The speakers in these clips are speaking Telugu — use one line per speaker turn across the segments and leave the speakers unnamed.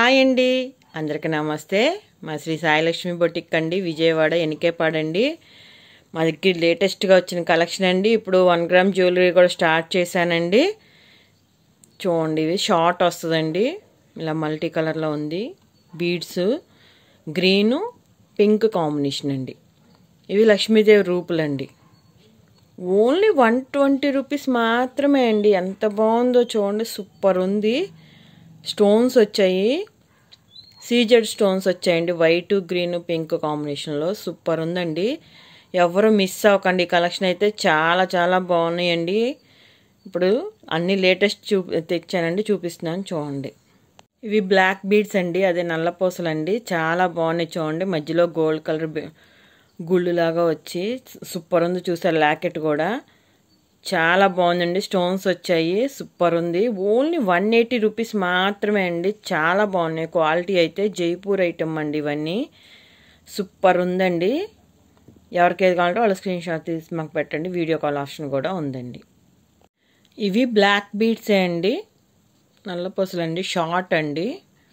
హాయ్ అండి అందరికీ నమస్తే మా శ్రీ సాయిలక్ష్మి బొటిక్ అండి విజయవాడ ఎనికేపాడండి మా దగ్గర లేటెస్ట్గా వచ్చిన కలెక్షన్ అండి ఇప్పుడు వన్ గ్రామ్ జ్యువెలరీ కూడా స్టార్ట్ చేశానండి చూడండి ఇవి షార్ట్ వస్తుందండి ఇలా మల్టీ కలర్లో ఉంది బీడ్స్ గ్రీను పింక్ కాంబినేషన్ అండి ఇవి లక్ష్మీదేవి రూపులండి ఓన్లీ వన్ ట్వంటీ రూపీస్ మాత్రమే అండి ఎంత బాగుందో చూడండి సూపర్ ఉంది స్టోన్స్ వచ్చాయి సీజెడ్ స్టోన్స్ వచ్చాయండి వైట్ గ్రీన్ పింక్ కాంబినేషన్లో సూపర్ ఉందండి ఎవరు మిస్ అవ్వకండి కలెక్షన్ అయితే చాలా చాలా బాగున్నాయండి ఇప్పుడు అన్ని లేటెస్ట్ చూ తెచ్చానండి చూపిస్తున్నాను చూడండి ఇవి బ్లాక్ బీడ్స్ అండి అదే నల్లపూసలు అండి చాలా బాగున్నాయి చూడండి మధ్యలో గోల్డ్ కలర్ గుళ్ళులాగా వచ్చి సూపర్ ఉంది చూసారు లాకెట్ కూడా చాలా బాగుందండి స్టోన్స్ వచ్చాయి సూపర్ ఉంది ఓన్లీ వన్ ఎయిటీ రూపీస్ మాత్రమే అండి చాలా బాగున్నాయి క్వాలిటీ అయితే జైపూర్ ఐటమ్ అండి ఇవన్నీ సూపర్ ఉందండి ఎవరికి ఏది కావాలంటే వాళ్ళ స్క్రీన్ షాట్ తీసి మాకు పెట్టండి వీడియో కాల్ ఆప్షన్ కూడా ఉందండి ఇవి బ్లాక్ బీడ్సే అండి నల్లపూసలు అండి షార్ట్ అండి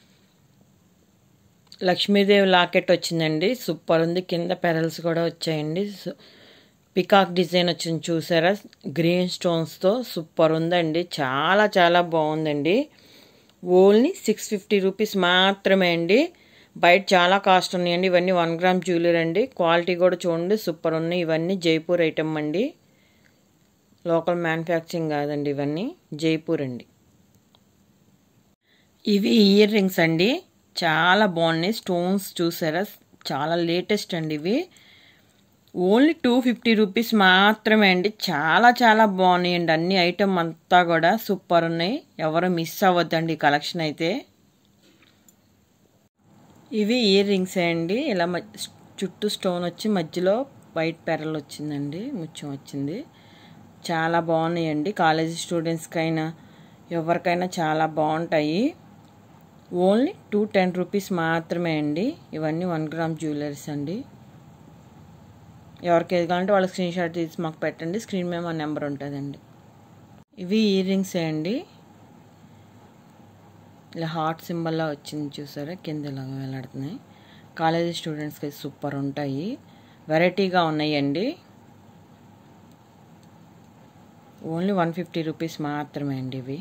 లక్ష్మీదేవి లాకెట్ వచ్చిందండి సూపర్ ఉంది కింద పెరల్స్ కూడా వచ్చాయండి పికాక్ డిజైన్ వచ్చింది చూసారా గ్రీన్ స్టోన్స్తో సూపర్ ఉందండి చాలా చాలా బాగుందండి ఓన్లీ సిక్స్ ఫిఫ్టీ రూపీస్ మాత్రమే అండి బయట చాలా కాస్ట్ ఉన్నాయండి ఇవన్నీ వన్ గ్రామ్ జ్యువెలరీ అండి క్వాలిటీ కూడా చూడండి సూపర్ ఉన్నాయి ఇవన్నీ జైపూర్ ఐటమ్ అండి లోకల్ మ్యానుఫ్యాక్చరింగ్ కాదండి ఇవన్నీ జైపూర్ అండి ఇవి ఇయర్ రింగ్స్ అండి చాలా బాగున్నాయి స్టోన్స్ చూసారా చాలా లేటెస్ట్ అండి ఇవి ఓన్లీ టూ ఫిఫ్టీ రూపీస్ మాత్రమే అండి చాలా చాలా బాగున్నాయండి అన్ని ఐటమ్ అంతా కూడా సూపర్ ఉన్నాయి ఎవరు మిస్ అవ్వద్దండి ఈ కలెక్షన్ అయితే ఇవి ఇయర్ రింగ్స్ అండి ఇలా చుట్టూ స్టోన్ వచ్చి మధ్యలో వైట్ పెరల్ వచ్చిందండి ముత్యం వచ్చింది చాలా బాగున్నాయండి కాలేజీ స్టూడెంట్స్కైనా ఎవరికైనా చాలా బాగుంటాయి ఓన్లీ టూ టెన్ రూపీస్ మాత్రమే అండి ఇవన్నీ వన్ గ్రామ్ జ్యువెలరీస్ అండి ఎవరికి ఏది కావాలంటే వాళ్ళ స్క్రీన్ షాట్ తీసి మాకు పెట్టండి స్క్రీన్ మీద మా నెంబర్ ఉంటుందండి ఇవి ఇయర్ రింగ్స్ అండి ఇలా హార్ట్ సింబల్లా వచ్చింది చూసారా కింద ఇలాగ వేలాడుతున్నాయి కాలేజీ స్టూడెంట్స్కి సూపర్ ఉంటాయి వెరైటీగా ఉన్నాయండి ఓన్లీ వన్ ఫిఫ్టీ రూపీస్ మాత్రమే అండి ఇవి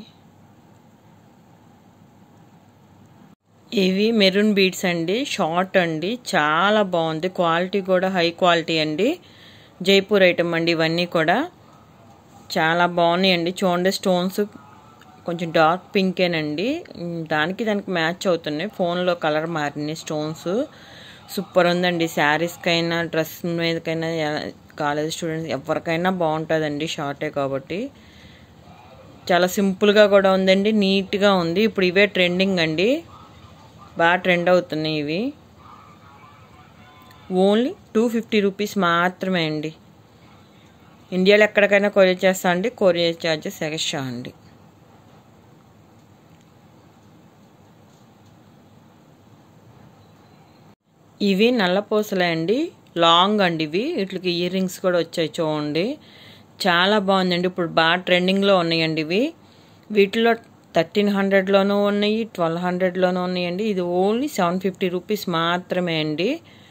ఇవి మెరూన్ బీడ్స్ అండి షార్ట్ అండి చాలా బాగుంది క్వాలిటీ కూడా హై క్వాలిటీ అండి జైపూర్ ఐటమ్ అండి ఇవన్నీ కూడా చాలా బాగున్నాయండి చూడండి స్టోన్స్ కొంచెం డార్క్ పింకేనండి దానికి దానికి మ్యాచ్ అవుతున్నాయి ఫోన్లో కలర్ మారినాయి స్టోన్స్ సూపర్ ఉందండి శారీస్కైనా డ్రెస్ మీదకైనా కాలేజ్ స్టూడెంట్స్ ఎవరికైనా బాగుంటుందండి షార్టే కాబట్టి చాలా సింపుల్గా కూడా ఉందండి నీట్గా ఉంది ఇప్పుడు ఇవే ట్రెండింగ్ అండి బాగా ట్రెండ్ అవుతున్నాయి ఇవి ఓన్లీ టూ ఫిఫ్టీ రూపీస్ మాత్రమే అండి ఇండియాలో ఎక్కడికైనా కొరియర్ చేస్తా అండి కొరియర్ ఛార్జెస్ ఎక్స్ట్రా అండి ఇవి నల్లపూసలే అండి లాంగ్ అండి ఇవి వీటికి ఇయర్ రింగ్స్ కూడా వచ్చాయి చూడండి చాలా బాగుందండి ఇప్పుడు బాగా ట్రెండింగ్లో ఉన్నాయండి ఇవి వీటిలో థర్టీన్ హండ్రెడ్లోనూ ఉన్నాయి ట్వెల్వ్ హండ్రెడ్లోనూ ఉన్నాయండి ఇది ఓన్లీ సెవెన్ ఫిఫ్టీ రూపీస్ మాత్రమే అండి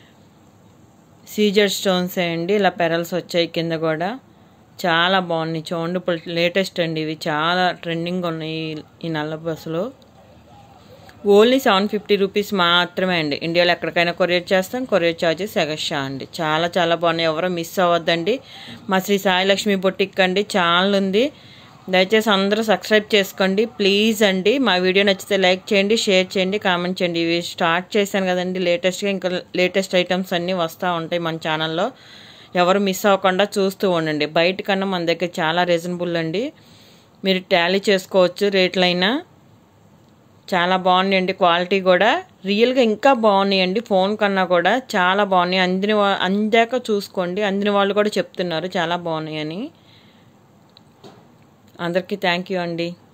సీజర్ స్టోన్స్ అండి ఇలా పెరల్స్ వచ్చాయి కింద కూడా చాలా బాగున్నాయి చూడండి ఇప్పుడు లేటెస్ట్ అండి ఇవి చాలా ట్రెండింగ్ ఉన్నాయి ఈ నల్ల బస్సులో ఓన్లీ సెవెన్ ఫిఫ్టీ రూపీస్ మాత్రమే అండి ఇండియాలో ఎక్కడికైనా కొరియర్ చేస్తాం కొరియర్ ఛార్జెస్ ఎగస్ట్రా అండి చాలా చాలా బాగున్నాయి ఎవరో మిస్ అవ్వద్దండి మా శ్రీ సాయిలక్ష్మి బొట్టిక్ అండి ఛానల్ ఉంది దయచేసి అందరూ సబ్స్క్రైబ్ చేసుకోండి ప్లీజ్ అండి మా వీడియో నచ్చితే లైక్ చేయండి షేర్ చేయండి కామెంట్ చేయండి ఇవి స్టార్ట్ చేశాను కదండి లేటెస్ట్గా ఇంకా లేటెస్ట్ ఐటమ్స్ అన్నీ వస్తూ ఉంటాయి మన ఛానల్లో ఎవరు మిస్ అవ్వకుండా చూస్తూ ఉండండి బయట కన్నా మన దగ్గర చాలా రీజనబుల్ అండి మీరు టాలీ చేసుకోవచ్చు రేట్లైనా చాలా బాగున్నాయండి క్వాలిటీ కూడా రియల్గా ఇంకా బాగున్నాయండి ఫోన్ కన్నా కూడా చాలా బాగున్నాయి అందిన అందాక చూసుకోండి అందిన వాళ్ళు కూడా చెప్తున్నారు చాలా బాగున్నాయని అందరికీ థ్యాంక్ యూ అండి